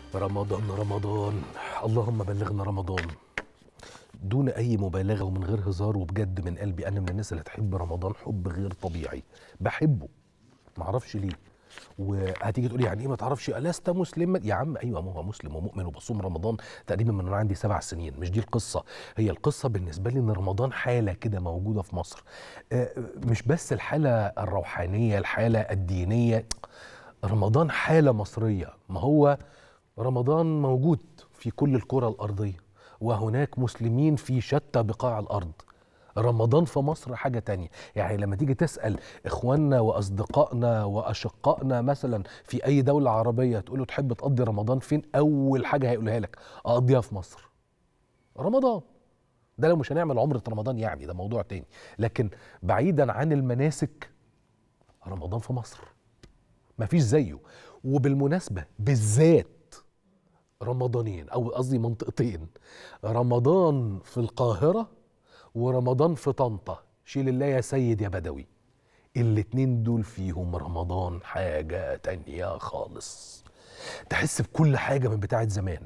رمضان رمضان اللهم بلغنا رمضان دون اي مبالغه ومن غير هزار وبجد من قلبي انا من الناس اللي تحب رمضان حب غير طبيعي بحبه معرفش ليه وهتيجي تقولي يعني ايه ما تعرفش الست مسلما يا عم ايوه ما هو مسلم ومؤمن وبصوم رمضان تقريبا من وانا عندي سبع سنين مش دي القصه هي القصه بالنسبه لي ان رمضان حاله كده موجوده في مصر آه، مش بس الحاله الروحانيه الحاله الدينيه رمضان حاله مصريه ما هو رمضان موجود في كل الكره الارضيه وهناك مسلمين في شتى بقاع الارض رمضان في مصر حاجة تانية يعني لما تيجي تسأل إخواننا وأصدقائنا وأشقائنا مثلا في أي دولة عربية تقول له تحب تقضي رمضان فين أول حاجة هيقولها لك أقضيها في مصر رمضان ده لو مش هنعمل عمرة رمضان يعني ده موضوع تاني لكن بعيدا عن المناسك رمضان في مصر مفيش زيه وبالمناسبة بالذات رمضانين أو قصدي منطقتين رمضان في القاهرة ورمضان في طنطا شيل الله يا سيد يا بدوي الاتنين دول فيهم رمضان حاجة تانية خالص تحس بكل حاجة من بتاعة زمان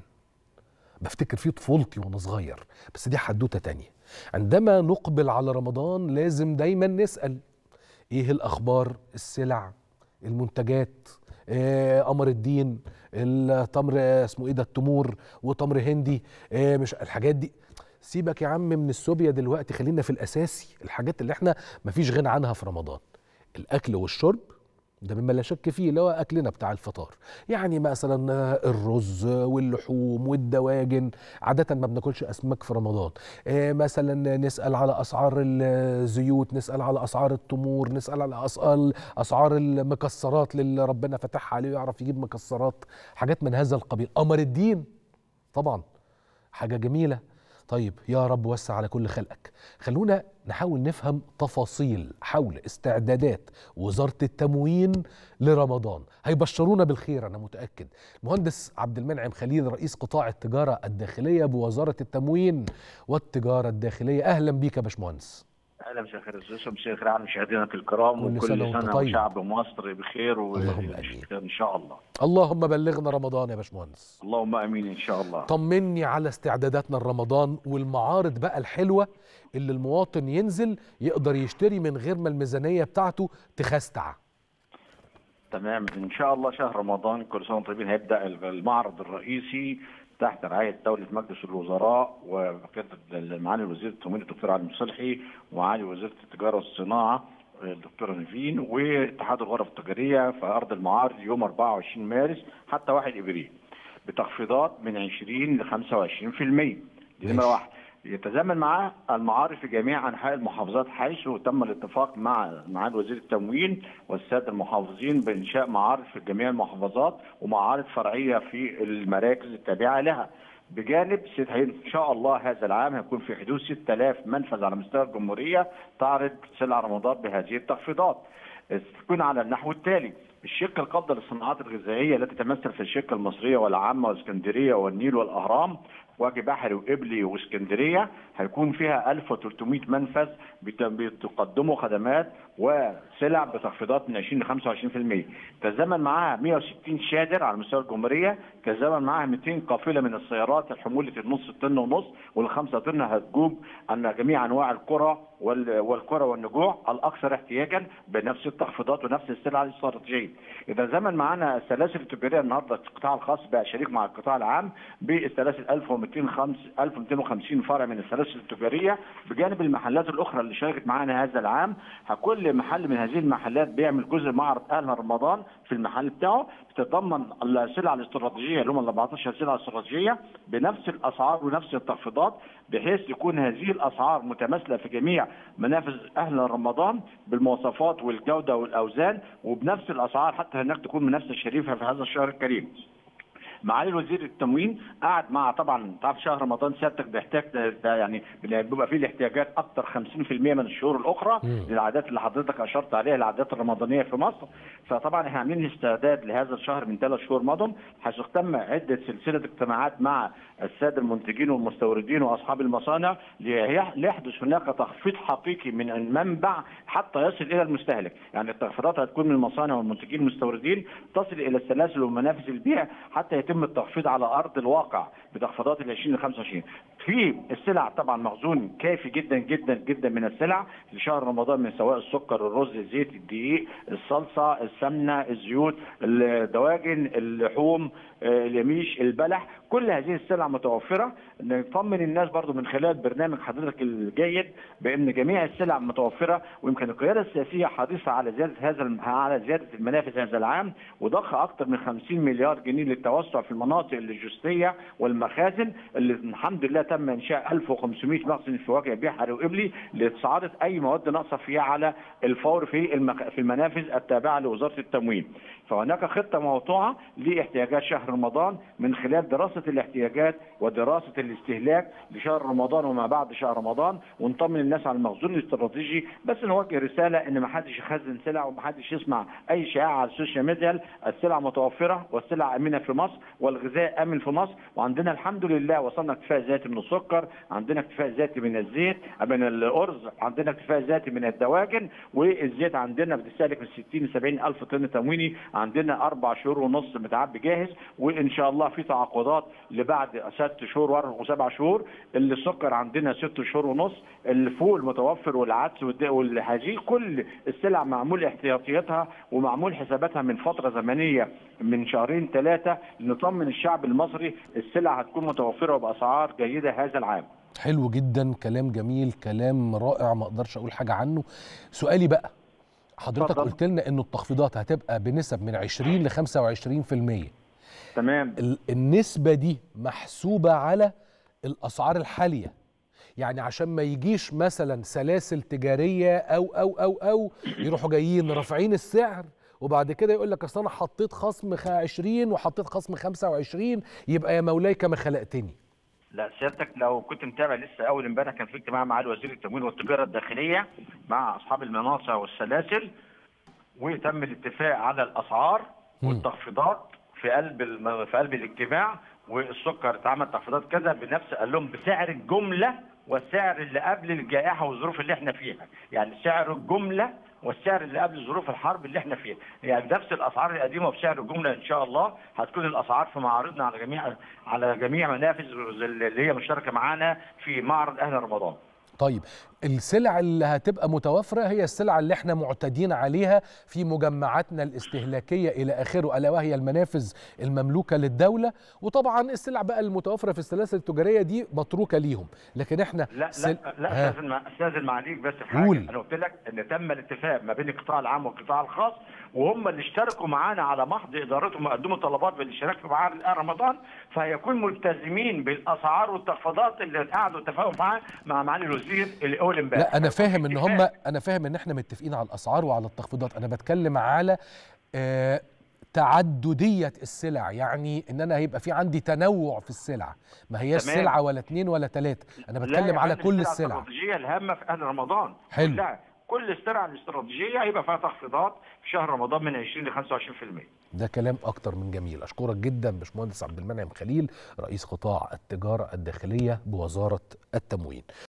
بفتكر فيه طفولتي وانا صغير بس دي حدوتة تانية عندما نقبل على رمضان لازم دايما نسأل ايه الاخبار السلع المنتجات آه، قمر الدين التمر آه، اسمه ايه ده التمور وتمر هندي آه، مش الحاجات دي سيبك يا عم من السوبيا دلوقتي خلينا في الاساسي الحاجات اللي احنا مفيش غنى عنها في رمضان الاكل والشرب ده مما لا شك فيه اللي هو اكلنا بتاع الفطار يعني مثلا الرز واللحوم والدواجن عاده ما بناكلش اسماك في رمضان آه، مثلا نسال على اسعار الزيوت نسال على اسعار التمور نسال على اسعار اسعار المكسرات للي ربنا فتحها عليه ويعرف يجيب مكسرات حاجات من هذا القبيل قمر الدين طبعا حاجه جميله طيب يا رب وسع على كل خلقك خلونا نحاول نفهم تفاصيل حول استعدادات وزارة التموين لرمضان هيبشرونا بالخير أنا متأكد المهندس عبد المنعم خليل رئيس قطاع التجارة الداخلية بوزارة التموين والتجارة الداخلية أهلا بيك يا باشمهندس اهلا مساء الخير استاذ يوسف مساء الخير على مشاهدينا الكرام كل وكل سنة وأنت سنه طيب. وشعب مصر بخير اللهم آمين. وخير ان شاء الله اللهم بلغنا رمضان يا باشمهندس اللهم امين ان شاء الله طمني على استعداداتنا لرمضان والمعارض بقى الحلوة اللي المواطن ينزل يقدر يشتري من غير ما الميزانية بتاعته تخستع تمام ان شاء الله شهر رمضان كل سنه وانتم طيبين هيبدا المعرض الرئيسي تحت رعايه دوله مجلس الوزراء وبقياده معالي وزير التموين الدكتور علي مصلحي ومعالي وزيره التجاره والصناعه الدكتوره نيفين واتحاد الغرف التجاريه في ارض المعارض يوم 24 مارس حتى 1 ابريل بتخفيضات من 20 ل 25% دي نمره ماشي. واحد يتزامن معاه المعارض في جميع انحاء المحافظات حيث تم الاتفاق مع معالي وزير التموين والساده المحافظين بانشاء معارض في جميع المحافظات ومعارض فرعيه في المراكز التابعه لها. بجانب ست- ان شاء الله هذا العام هيكون في حدود 6000 منفذ على مستوى الجمهوريه تعرض سلع رمضان بهذه التخفيضات. تكون على النحو التالي الشق القابضة للصناعات الغذائية التي تتمثل في الشق المصرية والعامة واسكندرية والنيل والأهرام وجه بحري وقبلي واسكندرية هيكون فيها 1300 منفذ بت- بتقدموا خدمات وسلع بتخفيضات من 20 ل 25% تزامن معاها 160 شادر على مستوى الجمهورية تزامن معاها 200 قافلة من السيارات الحمولة النص طن ونص والخمسة طن هتجوب أن جميع أنواع القرى وال- والقرى والنجوع الأكثر احتياجا بنفس التخفيضات ونفس السلع الاستراتيجية إذا زمن معانا السلاسل التجارية النهاردة القطاع الخاص بقى شريك مع القطاع العام بالسلاسل 1205 1250 فرع من السلاسل التجارية بجانب المحلات الأخرى اللي شاركت معانا هذا العام كل محل من هذه المحلات بيعمل جزء معرض أهل رمضان في المحل بتاعه بتتضمن السلع الاستراتيجية اللي هم ال 14 سلعة استراتيجية بنفس الأسعار ونفس التخفيضات بحيث تكون هذه الأسعار متماثلة في جميع منافذ أهل رمضان بالمواصفات والجودة والأوزان وبنفس الأسعار حتى هناك تكون منافسة شريفة في هذا الشهر الكريم. معالي وزير التموين قعد مع طبعا تعرف شهر رمضان سيادتك بيحتاج ده ده يعني بيبقى فيه الاحتياجات اكثر 50% من الشهور الاخرى مم. للعادات اللي حضرتك اشرت عليها العادات الرمضانيه في مصر فطبعا احنا عاملين استعداد لهذا الشهر من ثلاث شهور مضم حيث تم عده سلسله اجتماعات مع الساده المنتجين والمستوردين واصحاب المصانع ليح- ليحدث هناك تخفيض حقيقي من المنبع حتى يصل الى المستهلك، يعني التخفيضات هتكون من المصانع والمنتجين والمستوردين تصل الى السلاسل ومنافذ البيع حتى يتم ويتم التخفيض على ارض الواقع بتخفيضات ال 20 ل 25 في السلع طبعا مخزون كافي جدا جدا جدا من السلع لشهر رمضان من سواء السكر الرز الزيت الدقيق الصلصه السمنه الزيوت الدواجن اللحوم آه، اليميش البلح كل هذه السلع متوفره نطمن الناس برضو من خلال برنامج حضرتك الجيد بان جميع السلع متوفره ويمكن القياده السياسيه حريصه على زياده هذا الم- على زياده المنافذ هذا العام وضخ اكثر من 50 مليار جنيه للتوسع في المناطق اللوجستيه والمخازن اللي الحمد لله تم انشاء 1500 مخزن فواكه بحري وقبلي لاستعاده اي مواد ناقصه فيها على الفور في المخ... في المنافذ التابعه لوزاره التموين فهناك خطه موضوعه لاحتياجات شهر رمضان من خلال دراسه الاحتياجات ودراسه الاستهلاك لشهر رمضان وما بعد شهر رمضان ونطمن الناس على المخزون الاستراتيجي بس نوجه رساله ان ما حدش يخزن سلع وما حدش يسمع اي شائعه على السوشيال ميديا السلع متوفره والسلع امنه في مصر والغذاء امن في مصر وعندنا الحمد لله وصلنا اكتفاء ذاتي من السكر عندنا اكتفاء ذاتي من الزيت من الارز عندنا اكتفاء ذاتي من الدواجن والزيت عندنا بتستهلك من 60 ل 70 الف طن تمويني عندنا اربع شهور ونص متعبي جاهز وان شاء الله في تعاقدات لبعد ست شهور وسبع شهور السكر عندنا ست شهور ونص الفول متوفر والعدس والد- والحجيج كل السلع معمول احتياطياتها ومعمول حساباتها من فتره زمنيه من شهرين ثلاثه نطمن الشعب المصري السلع هتكون متوفره وباسعار جيده هذا العام حلو جدا كلام جميل كلام رائع ما اقدرش اقول حاجه عنه سؤالي بقى حضرتك اتفضل. قلت لنا ان التخفيضات هتبقى بنسب من 20 ل 25% تمام ال- النسبة دي محسوبة على الأسعار الحالية يعني عشان ما يجيش مثلا سلاسل تجارية أو أو أو أو يروحوا جايين رافعين السعر وبعد كده يقول لك أصل أنا حطيت خصم خ- 20 وحطيت خصم 25 يبقى يا مولاي كما خلقتني لا سيادتك لو كنت متابع لسه اول امبارح كان في اجتماع مع وزير التموين والتجاره الداخليه مع اصحاب المناصع والسلاسل وتم الاتفاق على الاسعار مم. والتخفيضات في قلب الم... في قلب الاجتماع والسكر اتعمل تخفيضات كذا بنفس قال لهم بسعر الجمله والسعر اللي قبل الجائحه والظروف اللي احنا فيها يعني سعر الجمله والسعر اللي قبل ظروف الحرب اللي احنا فيها يعني نفس الاسعار القديمه وبسعر الجمله ان شاء الله هتكون الاسعار في معارضنا على جميع على جميع منافذ اللي هي مشتركه معانا في معرض اهل رمضان طيب السلع اللي هتبقى متوفرة هي السلع اللي احنا معتادين عليها في مجمعاتنا الاستهلاكية إلى آخره ألا وهي المنافذ المملوكة للدولة وطبعا السلع بقى المتوفرة في السلاسل التجارية دي متروكة ليهم لكن احنا لا سل... لا لا ها. استاذن مع- استاذن معاليك بس في حاجه قول. انا قلت لك ان تم الاتفاق ما بين القطاع العام والقطاع الخاص وهم اللي اشتركوا معانا على محض ادارتهم وقدموا طلبات بالاشتراك في معارض آل رمضان فهيكون ملتزمين بالاسعار والتخفيضات اللي قعدوا اتفقوا معاه مع معالي الوزير الاول امبارح لا انا فاهم ان هم اتفاق. انا فاهم ان احنا متفقين على الاسعار وعلى التخفيضات انا بتكلم على آه تعددية السلع يعني ان انا هيبقى في عندي تنوع في السلع ما هياش تمام. سلعة ولا اتنين ولا تلاتة انا لا بتكلم يا على فندم، كل السلع السلع الاستراتيجيه الهامه في اهل رمضان حلو. لا كل السلع الاستراتيجيه هيبقى فيها تخفيضات في شهر رمضان من 20 ل 25% ده كلام اكتر من جميل اشكرك جدا باشمهندس عبد المنعم خليل رئيس قطاع التجارة الداخلية بوزارة التموين